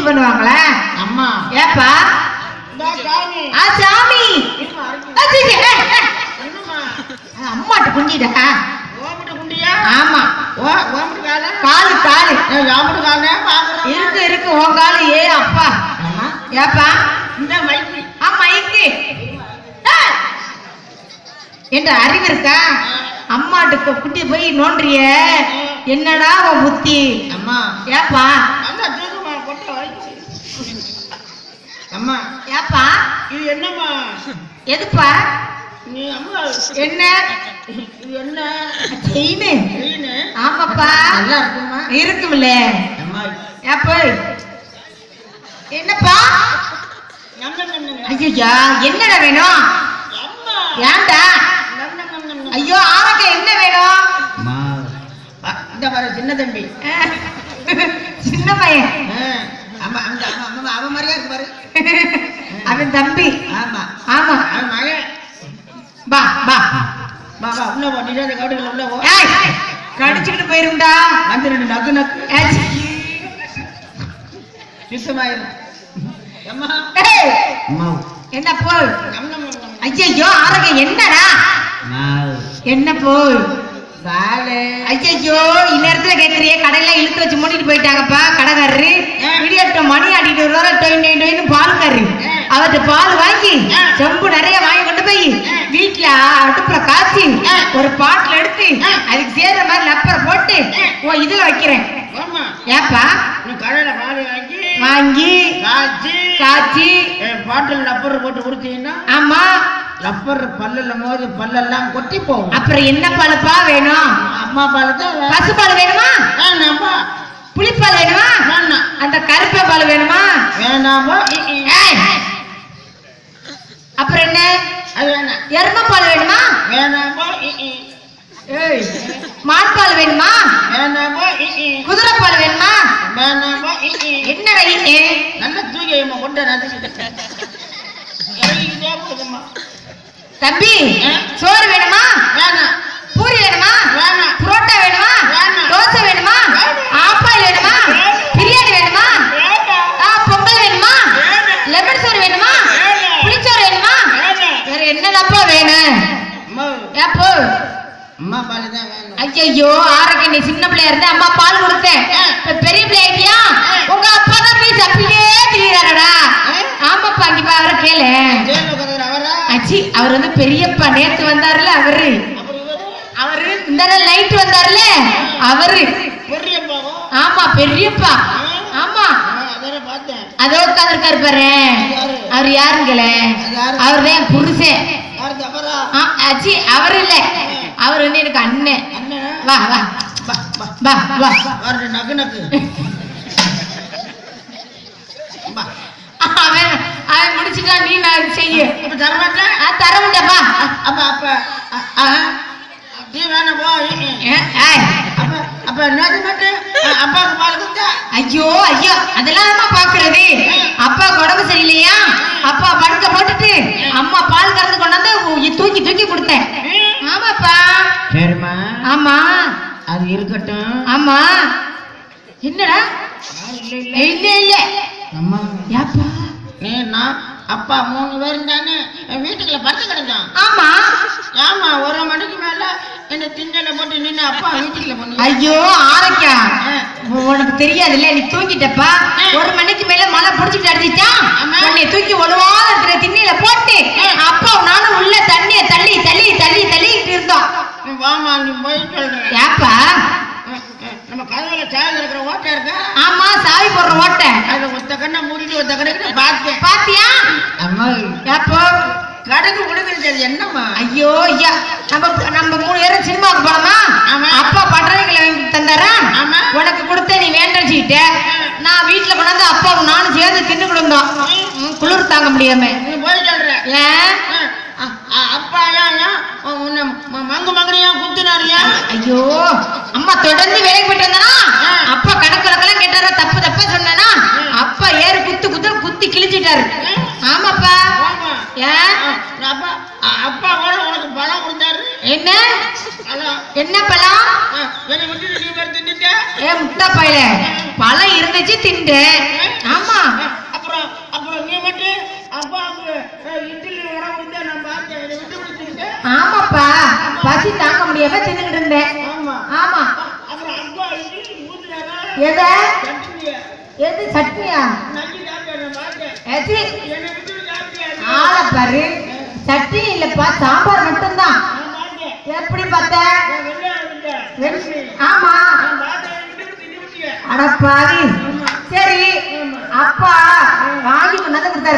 பண்ணுவாங்களா அம்மா ஏப்பா இந்தா சாமி ஆ சாமி இருமா, அரைக்கு. ஆ, சீ, சீ, ஏ, ஏ. என்னம்மா ஆ, அம்மாட்ட குண்டிடா ஓம்பிட்டு குண்டியா ஆமா ஓ ஓம்பிட்டு கால காலு காலு ஏய், ஓம்பிட்டு காலே பாக்குறேன் இருக்கு இருக்கு உன் காலு ஏ அப்பா அம்மா ஏப்பா இந்த மைக்கு ஆமா இருக்கு ஏய். என்ற அறிவு இருக்கா அம்மாட்டுக்கு குட்டி போய் நோண்டிய என்னடா உன் புத்தி அம்மா ஏப்பா நல்லா தூக்குமா கொட்ட வச்சு அம்மா ஏப்பா இது என்னம்மா எதுப்பா நீ அம்மா என்ன இது என்ன செயினு செயினு ஆமாப்பா நல்லா இருக்குமா இருக்கும்ல அம்மா ஏப்பா என்னப்பா நம் நம் நம் நம். ஐயா என்னடா வேணும் அம்மா ஏன்டா நம் நம் நம் நம் நம். ஐயோ ஆரக்க என்ன வேணும் அம்மா ஆ, இந்த பாரு சின்ன தம்பி அஹ், சின்ன பையன் ஆ, அம்மா அந்த அம்மா அம்மா அவன் மாதிரியா இருக்கு பாரு அவன் தம்பி ஆமா ஆமா அவன் மகன் பா பா வா வா உள்ள போ நீ அந்த கவுட்டுக்குள்ள உள்ள போ ஏய் கடிச்சுக்கிட்டு போயிரும்டா வந்து ரெண்டு நக்கு நக்கு ஏச்சி. சுத்தமாயிரும் அம்மா ஏய், அம்மா என்ன போய் நம் நம் நம் நம். ஐயோ ஆரக என்னடா என்ன போய் காலு ஐயோ இந்நேரத்துல கேக்குறியே கடையில இழுத்து வச்சு மூடிட்டு போயிட்டாங்கப்பா கடைக்காரரு ஆ. விடியட்ட மணி ஆடிட்டு வருவார டொய் டொய் டொய்னு பால்காரு ஆ. அவர்கிட்ட பால் வாங்கி ஆ. செம்பு நிறைய வாங்கி கொண்டு போய் ஆ. வீட்டுல அடுப்புல காய்ச்சி ஆ. ஒரு பாட்டில் எடுத்து ஆ. அதுக்கு சேர்ற மாதிரி லப்பரை போட்டு ஆ. ஓ இதுல வைக்கிறேன் ஆமா ஏப்பா நீ கடையில பால் வாங்கி வாங்கி காய்ச்சி காய்ச்சி பாட்டில் லப்பர் போட்டு கொடுத்தீங்கன்னா ஆமா லப்பர் பல்லுல மோதி பல்லெல்லாம் கொட்டி போகும் அப்புறம் என்ன பாலுப்பா வேணும் அம்மா பால் தான் வே- பசுப்பால் வேணுமா வேணாம்பா புளிப்பால் வேணுமா வேணாம் அந்த கருப்பை பால் வேணுமா வேணாம்பா இ, இ. ஏய். அப்புறம் என்ன அது வேணாம் எருமப்பால் வேணுமா வேணாம்பா இ, இ. ஏய் மான்பால் வேணுமா வேணாம்பா இ, இ. குதிரைப்பால் வேணுமா வேணாம்பா இ, இ. என்ன வெயின்னு நல்லா தூக்கி வைம்மா, கொண்டு நசுக்கிட்டு இறங்கிக்கிட்டே போகுதும்மா தம்பி ஆ? சோறு வேணுமா வேணாம் பூரி வேணுமா வேணாம் புரோட்டா வேணுமா வேணாம். தோசை வேணுமா வேணாம். ஆப்பாயில் வேணுமா வேணாம். பிரியாணி வேணுமா வேணாம் ஆ, பொங்கல் வேணுமா வேணாம். லெமன் சோறு வேணுமா வேணாம். புளிச்சோறு வேணுமா வேணாம் வேற என்னதப்பா வேணும் அம்மா ஏப்போ அம்மா பால் தான் வேணும் ஐயோ ஆரோக்கிய நீ சின்ன பிள்ளையா இருந்த அம்மா பால் கொடுத்தேன் ஆ. இப்ப பெரிய பிள்ளை ஆயிட்டியா ஆ. உங்க அப்பா தான் போய் சப்பிலே திரியிறாரடா ஆ. ஆமாப்பா இங்க பாரு கேளு ஜெயில உட்காந்துக்கிற அவரா அச்சி அவர் வந்து பெரியப்பா நேத்து வந்தாருல அவரு அப்புறம் இவரு அவரு இந்த நாள் நைட் வந்தாருல அவரு பெரியம்மாவும் ஆமா பெரியப்பா ஆமா அதோட பார்த்தேன் அதோ உட்காந்துருக்காரு பாரு யாரு? அவர் யாருங்கள யாரு? அவர் தான் புருஷன் யாரு தவறா ஆ, அச்சி அவர் இல்ல அவர் வந்து எனக்கு அண்ணன் அண்ணன் வா வா பா பா வா வா வாரு நக்கு நக்கு பா அவன் அவன் முடிச்சுட்டா நீ நான் செய்ய அப்ப தரமாட்டேன் ஆ, தர முடியாப்பா அப்ப அப்ப அ- ஆ, நீ வேணாம் போ இ, இ. ஏ, ஏய், அப்ப அப்ப என்னது மட்டும் அ- அப்பாவுக்கு பால் கொடுத்தா ஐயோ ஐயோ அதெல்லாம் அம்மா பாக்குறது அப்பா உடம்பு சரியில்லையா அப்பா படுக்க போட்டுட்டு அம்மா பால் கறந்து கொண்டாந்து உ- தூக்கி தூக்கி கொடுத்தேன் ஆமாப்பா சரிம்மா ஆமா அது இருக்கட்டும் ஆமா என்னடா இல்ல இல்ல அம்மா ஏப்பா நீ நான் அப்பா மூணு பேரும் தானே என் வீட்டுக்குள்ள படுத்து கிடந்தான் ஆமா ஆமா ஒரு மணிக்கு மேல என்ன திண்டல போட்டு நின்று அப்பா வீட்டுக்குள்ள பண்ணி ஐயோ ஆரைக்கா உனக்கு தெரியாதுல்ல நீ தூங்கிட்டப்பா ஒரு மணிக்கு மேல மழை புடிச்சிட்டு அடிச்சிச்சா ஆமா. உன்னை தூக்கி ஒழுவாத இருக்கிற திண்ணில போட்டு அப்பா நானும் உள்ள தண்ணிய தள்ளி தள்ளி தள்ளி தள்ளிட்டு இருந்தோம் நீ வாமா நீ போய் சொல்றேன் ஏப்பா நம்ம கதவுல சாயல் இருக்கிற ஓட்டை இருக்கா ஆமா சாவி போடுற ஓட்டை அதை ஒத்த கண்ணை மூடிட்டு ஒத்த கண்ணை பார்த்தேன் பாத்தியா அம்மா ஏப்போ கடைக்கு கொடுக்குறது என்னம்மா ஐயோ ஐயா நம்ம நம்ம மூணு பேரும் சினிமாவுக்கு போனோமா ஆமா. அப்பா பட்டறைகளை வாங்கி தந்தாரா ஆமா. உனக்கு கொடுத்த நீ வேண்டாம் சொல்லிட்ட நான் வீட்டுல கொண்டாந்து அப்பாவும் நானும் சேர்ந்து தின்னு கொடுந்தோம் ம், குளிர் தாங்க முடியாம நீ போய் சொல்ற ஏன் அ- அ- அப்பா ஏன் ஏன் உன் உன்னை ம- மங்கு மங்கனையா குத்துனாரியா ஐயோ அம்மா தொடர்ந்து வேலைக்கு போயிட்டு வந்தானா அப்பா கணக்கு கணக்கெல்லாம் கேட்டாரா தப்பு தப்பா சொன்னானா அப்பா ஏறு குத்து குத்து குத்தி கிழிச்சிட்டாரு ஆமாப்பா ஆமா ஏன் அ- அப்பா அ- அப்பா கூட உனக்கு பணம் கொடுத்தாரு என்ன பணம் என்ன பழம் அ, என்னை விட்டுட்டு நீ வேற தின்னுட்ட ஏ முட்டா பையல பழம் இருந்துச்சு திண்டேன் ஆமா அப்புறம் அப்புறம் நீ மட்டும் அப்பாவுக்கு அஹ், இட்லி வடை கொடுத்தா நான் பார்த்தேன் என்னை விட்டு பிடிச்சிக்கிட்டு ஆமாப்பா பசி தாங்க முடியாம தின்னுகிட்டு இருந்தேன் ஆமா ஆமா அப்புறம் அப்பா இட்லி ஊத்துனாரா எத சட்னியை எது சட்னியா நக்கி சாப்பிட்டேன் நான் பார்த்தேன் எது என்னை விட்டு சாப்பிட்டியா நீ? ஆளை பாரு சட்னி இல்லப்பா சாம்பார் மட்டும்தான் நான் பார்த்தேன் எப்படி பார்த்த நான் வெள்ளையாடு இல்லை. வெள்- ஆமா நான் பார்த்தேன் என்னை விட்டு தின்னு விட்டியே. அடப்பாவி சரி அப்பா வாங்கி கொண்டாந்து கொடுத்தாரு